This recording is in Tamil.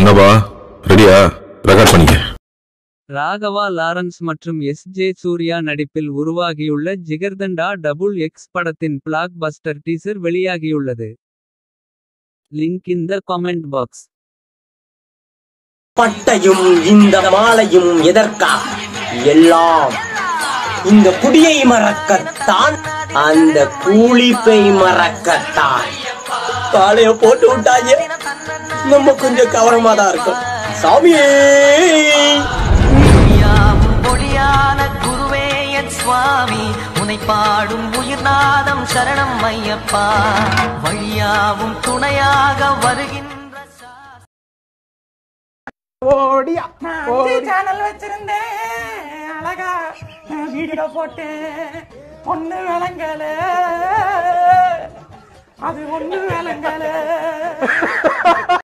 என்னப்பா ரெடியா ரெக்கார்ட் பண்ணிக்க ராகவா லாரன்ஸ் மற்றும் எஸ் ஜே சூர்யா நடிப்பில் உருவாகியுள்ள ஜிகர்தண்டா டபுள் எக்ஸ் படத்தின் பிளாக் பஸ்டர் டீசர் வெளியாகியுள்ளது link in the comment box பட்டையும் இந்த மாலையும் எதற்கா எல்லாம் இந்த குடியை மறக்கத்தான் அந்த கூலிப்பை மறக்கத்தான் காலைய போட்டு விட்டாங்க நம்ம கொஞ்சம் கவனமா தான் இருக்கும் சாமியே ஒளியாவும் ஒளியான குருவே என் சுவாமி உனை பாடும் உயிர்நாதம் சரணம் ஐயப்பா வழியாவும் துணையாக வருகின்ற சா- சேனல் வச்சிருந்தேன் அழகா வீடியோ போட்டு ஒண்ணு விளங்கல அது ஒண்ணு விளங்கல